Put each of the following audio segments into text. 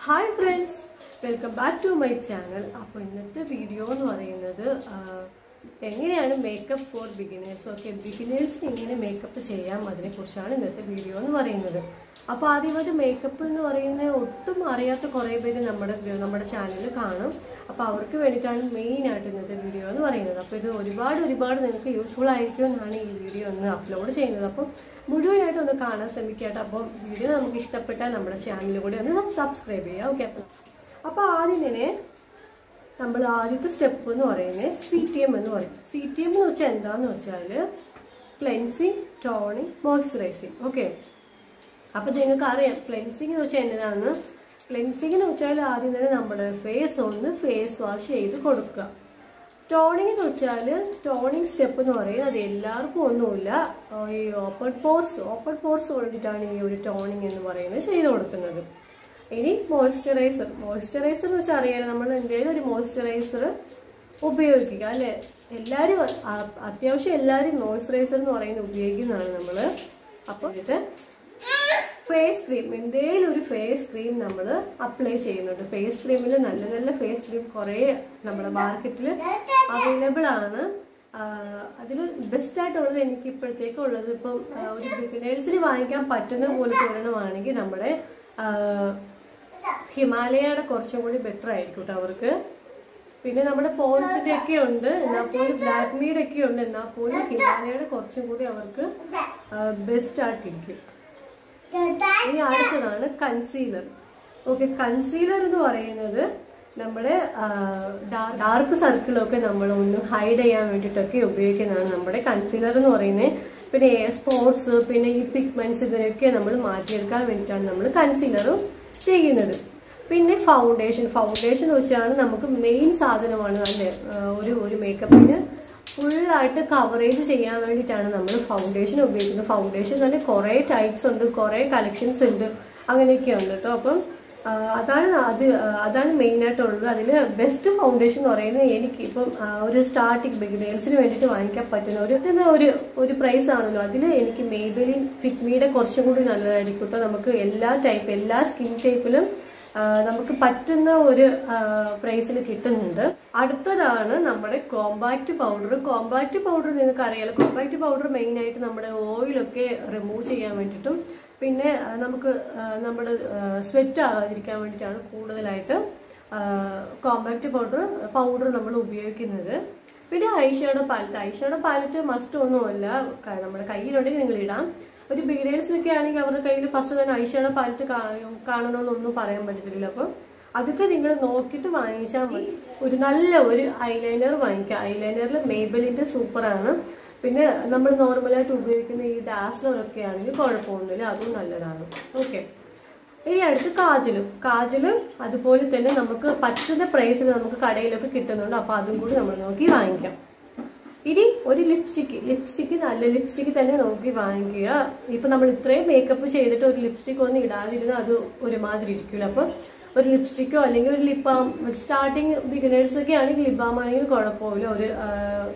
hi friends welcome back to my channel അപ്പോൾ ഇന്നത്തെ video എന്ന് പറയുന്നത് ആ, എങ്ങനെയാണ് മേക്കപ്പ് ഫോർ ബിഗിനേഴ്സ് ഓക്കെ ബിഗിനേഴ്സിന് എങ്ങനെ മേക്കപ്പ് ചെയ്യാം അതിനെക്കുറിച്ചാണ് ഇന്നത്തെ വീഡിയോ എന്ന് പറയുന്നത് അപ്പോൾ ആദ്യമായിട്ട് മേക്കപ്പ് എന്ന് പറയുന്നത് ഒട്ടും അറിയാത്ത കുറേ പേര് നമ്മുടെ നമ്മുടെ ചാനലിൽ കാണും അപ്പോൾ അവർക്ക് വേണ്ടിയിട്ടാണ് മെയിനായിട്ട് ഇന്നത്തെ വീഡിയോ എന്ന് പറയുന്നത് അപ്പോൾ ഇത് ഒരുപാട് ഒരുപാട് നിങ്ങൾക്ക് യൂസ്ഫുൾ ആയിരിക്കും എന്നാണ് ഈ വീഡിയോ ഒന്ന് അപ്ലോഡ് ചെയ്യുന്നത് അപ്പം മുഴുവനായിട്ട് ഒന്ന് കാണാൻ ശ്രമിക്കട്ടെ അപ്പോൾ വീഡിയോ നമുക്ക് ഇഷ്ടപ്പെട്ടാൽ നമ്മുടെ ചാനൽ കൂടി ഒന്ന് സബ്സ്ക്രൈബ് ചെയ്യുക ഓക്കെ അപ്പോൾ അപ്പോൾ ആദ്യം തന്നെ നമ്മൾ ആദ്യത്തെ സ്റ്റെപ്പ് എന്ന് പറയുന്നത് സി ടി എം എന്ന് പറയും സി ടി എം എന്ന് വെച്ചാൽ എന്താണെന്ന് വെച്ചാൽ ക്ലെൻസിങ് ടോണിങ് മോയ്സ്ചറൈസിങ് ഓക്കെ അപ്പോൾ നിങ്ങൾക്ക് അറിയാം ക്ലെൻസിങ് എന്ന് വെച്ചാൽ എന്നതാണ് ക്ലെൻസിങ് എന്ന് വെച്ചാൽ ആദ്യം തന്നെ നമ്മുടെ ഫേസ് ഒന്ന് ഫേസ് വാഷ് ചെയ്ത് കൊടുക്കുക ടോണിങ് എന്ന് വെച്ചാൽ ടോണിങ് സ്റ്റെപ്പ് എന്ന് പറയുന്നത് അത് എല്ലാവർക്കും ഒന്നുമില്ല ആ, ഈ ഓപ്പൺ പോർസ് ഓപ്പൺ പോർസ് വേണ്ടിയിട്ടാണ് ഈ ഒരു ടോണിങ് എന്ന് പറയുന്നത് ചെയ്ത് കൊടുക്കുന്നത് ഇനി മോയ്സ്ചറൈസർ മോയ്സ്ചറൈസർ എന്ന് വെച്ചാൽ അറിയാലോ നമ്മൾ എന്തെങ്കിലും ഒരു മോയ്സ്ചറൈസർ ഉപയോഗിക്കുക അല്ലേ എല്ലാവരും അ- അത്യാവശ്യം എല്ലാവരും മോയ്സ്ചറൈസർ എന്ന് പറയുന്നത് ഉപയോഗിക്കുന്നതാണ് നമ്മൾ അപ്പോൾ ഇത് ഫേസ് ക്രീം എന്തേലും ഒരു ഫേസ് ക്രീം നമ്മൾ അപ്ലൈ ചെയ്യുന്നുണ്ട് ഫേസ് ക്രീമിൽ നല്ല നല്ല ഫേസ് ക്രീം കുറേ നമ്മുടെ മാർക്കറ്റിൽ അവൈലബിൾ ആണ് അതിൽ ബെസ്റ്റ് ആയിട്ടുള്ളത് എനിക്ക് ഇപ്പോഴത്തേക്ക് ഉള്ളത് ഇപ്പം ആ, ഒരു ബിഗിനേഴ്സിന് വാങ്ങിക്കാൻ പറ്റുന്ന പോലത്തെ ഒരെണ്ണമാണെങ്കിൽ നമ്മുടെ ആ, ഹിമാലയയുടെ കുറച്ചും കൂടി ബെറ്റർ ആയിരിക്കും കേട്ടോ അവർക്ക് പിന്നെ നമ്മുടെ പോൺസിന്റെ ഒക്കെ ഉണ്ട് എന്നാൽ പോലും ബ്ലാക്ക് മീഡ് ഒക്കെ ഉണ്ട് എന്നാൽ പോലും ഹിമാലയയുടെ കുറച്ചും കൂടി അവർക്ക് ബെസ്റ്റ് ആയിട്ടിരിക്കും ഇനി അടുത്തതാണ് കൺസീലർ ഓക്കെ കൺസീലർ എന്ന് പറയുന്നത് നമ്മുടെ ഡാർക്ക് സർക്കിളൊക്കെ നമ്മൾ ഒന്ന് ഹൈഡ് ചെയ്യാൻ വേണ്ടിയിട്ടൊക്കെ ഉപയോഗിക്കുന്നതാണ് നമ്മുടെ കൺസീലർ എന്ന് പറയുന്നത് പിന്നെ സ്പോട്സ് പിന്നെ ഈ പിഗ്മെന്റ്സ് ഇതിനൊക്കെ നമ്മൾ മാറ്റിയെടുക്കാൻ വേണ്ടിയിട്ടാണ് നമ്മൾ കൺസീലറും ചെയ്യുന്നത് പിന്നെ ഫൗണ്ടേഷൻ ഫൗണ്ടേഷൻ വെച്ചാണ് നമുക്ക് മെയിൻ സാധനമാണ് അല്ലേ ആ, ഒരു ഒരു മേക്കപ്പിന് ഫുള്ളായിട്ട് കവറേജ് ചെയ്യാൻ വേണ്ടിയിട്ടാണ് നമ്മൾ ഫൗണ്ടേഷൻ ഉപയോഗിക്കുന്നത് ഫൗണ്ടേഷൻ തന്നെ കുറേ ടൈപ്സ് ഉണ്ട് കുറേ കളക്ഷൻസ് ഉണ്ട് അങ്ങനെയൊക്കെ ഉണ്ട് കേട്ടോ അപ്പം ആ, അതാണ് അത് ആ, അതാണ് മെയിനായിട്ടുള്ളത് അതിൽ ബെസ്റ്റ് ഫൗണ്ടേഷൻ എന്ന് പറയുന്നത് എനിക്ക് ഇപ്പം ആ, ഒരു സ്റ്റാർട്ടിങ് ബിഗിനേഴ്സിന് വേണ്ടിയിട്ട് വാങ്ങിക്കാൻ പറ്റുന്ന ഒരു ഇത് ഒരു ഒരു പ്രൈസ് ആണല്ലോ അതിൽ എനിക്ക് മേബലിൻ ഫിറ്റ്മിയുടെ കുറച്ചും കൂടി നല്ലതായിരിക്കും കേട്ടോ നമുക്ക് എല്ലാ ടൈപ്പ് എല്ലാ സ്കിൻ ടൈപ്പിലും ആ, നമുക്ക് പറ്റുന്ന ഒരു പ്രൈസിൽ കിട്ടുന്നുണ്ട് അടുത്തതാണ് നമ്മുടെ കോമ്പാക്ട് പൗഡർ കോമ്പാക്ട് പൗഡർ നിങ്ങൾക്ക് അറിയാലോ കോമ്പാക്ട് പൗഡർ മെയിൻ ആയിട്ട് നമ്മുടെ ഓയിലൊക്കെ റിമൂവ് ചെയ്യാൻ വേണ്ടിയിട്ടും പിന്നെ ആ, നമുക്ക് ആ, നമ്മുടെ സ്വെറ്റ് ആകാതിരിക്കാൻ വേണ്ടിയിട്ടാണ് കൂടുതലായിട്ട് കോമ്പാക്ട് പൗഡർ പൗഡർ നമ്മൾ ഉപയോഗിക്കുന്നത് പിന്നെ eyeshadow palette eyeshadow palette must ഒന്നുമല്ല ക- നമ്മുടെ കയ്യിലുണ്ടെങ്കിൽ നിങ്ങൾ ഇടാം ഒരു ബിഗിനേഴ്സിനൊക്കെ ആണെങ്കിൽ അവരുടെ കയ്യിൽ ഫസ്റ്റ് തന്നെ ഐഷാഡോ പാലറ്റ് കാണണമെന്നൊന്നും പറയാൻ പറ്റത്തില്ല അപ്പം അതൊക്കെ നിങ്ങൾ നോക്കിയിട്ട് വാങ്ങിച്ചാൽ മതി ഒരു നല്ല ഒരു ഐലൈനർ വാങ്ങിക്കുക ഐലൈനറിൽ മേബലിൻ്റെ സൂപ്പറാണ് പിന്നെ നമ്മൾ നോർമലായിട്ട് ഉപയോഗിക്കുന്ന ഈ ഡാസ്ലറൊക്കെ ആണെങ്കിൽ കുഴപ്പമൊന്നുമില്ല അതും നല്ലതാണ് ഓക്കെ ഇനി അടുത്ത് കാജലും കാജലും അതുപോലെ തന്നെ നമുക്ക് പറ്റുന്ന പ്രൈസിൽ നമുക്ക് കടയിലൊക്കെ കിട്ടുന്നുണ്ട് അപ്പോൾ അതും കൂടി നമ്മൾ നോക്കി വാങ്ങിക്കാം ഇനി ഒരു ലിപ്സ്റ്റിക്ക് ലിപ്സ്റ്റിക്ക് നല്ല ലിപ്സ്റ്റിക്ക് തന്നെ നോക്കി വാങ്ങിക്കുക ഇപ്പൊ നമ്മൾ ഇത്രയും മേക്കപ്പ് ചെയ്തിട്ട് ഒരു ലിപ്സ്റ്റിക് ഒന്നും ഇടാതിരുന്നാൽ അത് ഒരുമാതിരി ഇരിക്കില്ല അപ്പം ഒരു ലിപ്സ്റ്റിക്കോ അല്ലെങ്കിൽ ഒരു ലിപ് ബാം സ്റ്റാർട്ടിങ് ബിഗിനേഴ്സ് ഒക്കെ ആണെങ്കിൽ ലിപ് ബാം ആണെങ്കിൽ കുഴപ്പമില്ല ഒരു ആ,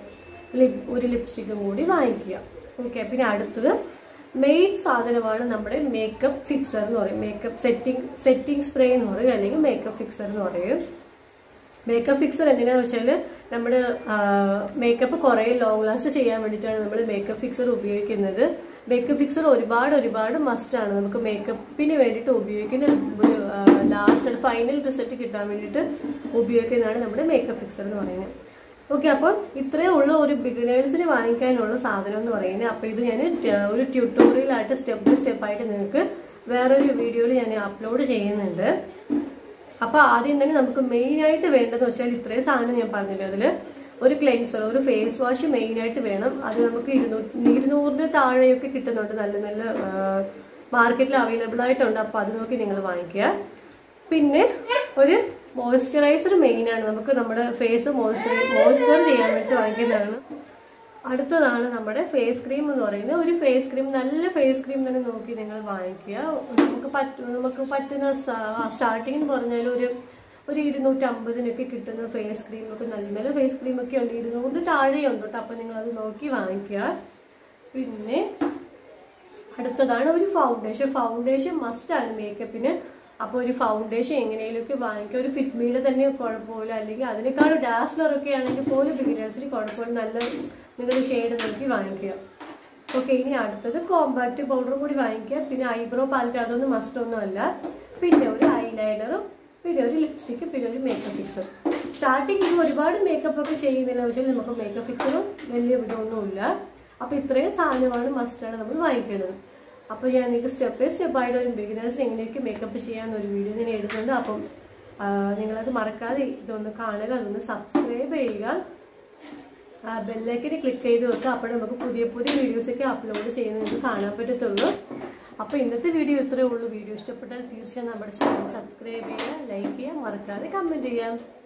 ലിപ് ഒരു ലിപ്സ്റ്റിക്കും കൂടി വാങ്ങിക്കുക ഓക്കെ പിന്നെ അടുത്തത് മെയിൻ സാധനമാണ് നമ്മുടെ മേക്കപ്പ് ഫിക്സർ എന്ന് പറയും മേക്കപ്പ് സെറ്റിംഗ് സെറ്റിംഗ് സ്പ്രേ എന്ന് പറയും അല്ലെങ്കിൽ മേക്കപ്പ് ഫിക്സർ എന്ന് പറയും മേക്കപ്പ് ഫിക്സർ എന്തിനാന്ന് വെച്ചാൽ നമ്മൾ മേക്കപ്പ് കുറേ ലോങ് ലാസ്റ്റ് ചെയ്യാൻ വേണ്ടിയിട്ടാണ് നമ്മൾ മേക്കപ്പ് ഫിക്സർ ഉപയോഗിക്കുന്നത് മേക്കപ്പ് ഫിക്സർ ഒരുപാട് ഒരുപാട് മസ്റ്റാണ് നമുക്ക് മേക്കപ്പിന് വേണ്ടിയിട്ട് ഉപയോഗിക്കുന്ന ഒരു ലാസ്റ്റ് ഫൈനൽ റിസൾട്ട് കിട്ടാൻ വേണ്ടിയിട്ട് ഉപയോഗിക്കുന്നതാണ് നമ്മുടെ മേക്കപ്പ് ഫിക്സർ എന്ന് പറയുന്നത് ഓക്കെ അപ്പം ഇത്രയേ ഉള്ളൂ ഒരു ബിഗിനേഴ്സിന് വാങ്ങിക്കാനുള്ള സാധനം എന്ന് പറയുന്നത് അപ്പോൾ ഇത് ഞാൻ ഒരു ട്യൂട്ടോറിയലായിട്ട് സ്റ്റെപ്പ് ബൈ സ്റ്റെപ്പായിട്ട് നിങ്ങൾക്ക് വേറൊരു വീഡിയോയിൽ ഞാൻ അപ്ലോഡ് ചെയ്യുന്നുണ്ട് അപ്പൊ ആദ്യം തന്നെ നമുക്ക് മെയിൻ ആയിട്ട് വേണ്ടതെന്ന് വെച്ചാൽ ഇത്രയും സാധനം ഞാൻ പറഞ്ഞില്ല അതിൽ ഒരു ക്ലെൻസർ ഒരു ഫേസ് വാഷ് മെയിൻ ആയിട്ട് വേണം അത് നമുക്ക് ഇരുന്നൂറ്റി ഇരുന്നൂറിന് താഴെയൊക്കെ കിട്ടുന്നുണ്ട് നല്ല നല്ല മാർക്കറ്റിൽ അവൈലബിൾ ആയിട്ടുണ്ട് അപ്പൊ അത് നോക്കി നിങ്ങൾ വാങ്ങിക്കുക പിന്നെ ഒരു മോയ്സ്ചറൈസർ മെയിൻ ആണ് നമുക്ക് നമ്മുടെ ഫേസ് മോയ്സ്ചർ മോയ്സ്ചർ ചെയ്യാൻ വേണ്ടി വാങ്ങിക്കുന്നതാണ് അടുത്തതാണ് നമ്മുടെ ഫേസ് ക്രീം എന്ന് പറയുന്നത് ഒരു ഫേസ് ക്രീം നല്ല ഫേസ് ക്രീം തന്നെ നോക്കി നിങ്ങൾ വാങ്ങിക്കുക നമുക്ക് പറ്റ നമുക്ക് പറ്റുന്ന സ്റ്റാർട്ടിങ് എന്ന് പറഞ്ഞാൽ ഒരു ഒരു ഇരുന്നൂറ്റമ്പതിനൊക്കെ കിട്ടുന്ന ഫേസ് ക്രീം ഒക്കെ നല്ല നല്ല ഫേസ് ക്രീം ഒക്കെ ഉണ്ട് ഇരുന്നൂറിന് താഴെയുണ്ട് കേട്ടോ അപ്പം നിങ്ങൾ അത് നോക്കി വാങ്ങിക്കുക പിന്നെ അടുത്തതാണ് ഒരു ഫൗണ്ടേഷൻ ഫൗണ്ടേഷൻ മസ്റ്റ് ആണ് മേക്കപ്പിന് അപ്പോൾ ഒരു ഫൗണ്ടേഷൻ എങ്ങനെയൊക്കെ വാങ്ങിക്കുക ഒരു ഫിറ്റ്മിയുടെ തന്നെ കുഴപ്പമില്ല അല്ലെങ്കിൽ അതിനേക്കാളും ഡാസ്ലർ ഒക്കെ ആണെങ്കിൽ പോലും ബിഗിനേഴ്സിന് കുഴപ്പമില്ല നല്ല നിങ്ങളുടെ ഷെയ്ഡ് നോക്കി വാങ്ങിക്കുക ഓക്കെ ഇനി അടുത്തത് കോമ്പാക്ട് പൗഡർ കൂടി വാങ്ങിക്കുക പിന്നെ ഐബ്രോ പാലറ്റ് അതൊന്നും മസ്റ്റ് ഒന്നും അല്ല പിന്നെ ഒരു ഐലൈനറും പിന്നെ ഒരു ലിപ്സ്റ്റിക്ക് പിന്നെ ഒരു മേക്കപ്പ് ഫിക്സർ സ്റ്റാർട്ടിങ് ഇത് ഒരുപാട് മേക്കപ്പ് ഒക്കെ ചെയ്യുന്നില്ല വെച്ചാൽ നമുക്ക് മേക്കപ്പ് ഫിക്സറും വലിയ ഇതൊന്നുമില്ല അപ്പോൾ ഇത്രയും സാധനമാണ് മസ്റ്റാണ് നമ്മൾ വാങ്ങിക്കേണ്ടത് അപ്പോൾ ഞാൻ നിങ്ങൾക്ക് സ്റ്റെപ്പ് ബൈ സ്റ്റെപ്പ് ആയിട്ട് ഒരു ബിഗിനേഴ്സിന് എങ്ങനെയൊക്കെ മേക്കപ്പ് ചെയ്യാമെന്ന് ഒരു വീഡിയോ ഞാൻ എഴുതുന്നുണ്ട് അപ്പം ആ, നിങ്ങളത് മറക്കാതെ ഇതൊന്ന് കാണുക അതൊന്ന് സബ്സ്ക്രൈബ് ചെയ്യുക ആ ബെല്ലൈക്കന് ക്ലിക്ക് ചെയ്ത് വെക്കുക അപ്പോൾ നമുക്ക് പുതിയ പുതിയ വീഡിയോസൊക്കെ അപ്ലോഡ് ചെയ്യുന്നത് നിങ്ങൾക്ക് കാണാൻ പറ്റത്തുള്ളൂ അപ്പോൾ ഇന്നത്തെ വീഡിയോ ഇത്രയേ ഉള്ളൂ വീഡിയോ ഇഷ്ടപ്പെട്ടാൽ തീർച്ചയായും നമ്മുടെ ചാനൽ സബ്സ്ക്രൈബ് ചെയ്യുക ലൈക്ക് ചെയ്യുക മറക്കാതെ കമൻറ്റ് ചെയ്യാം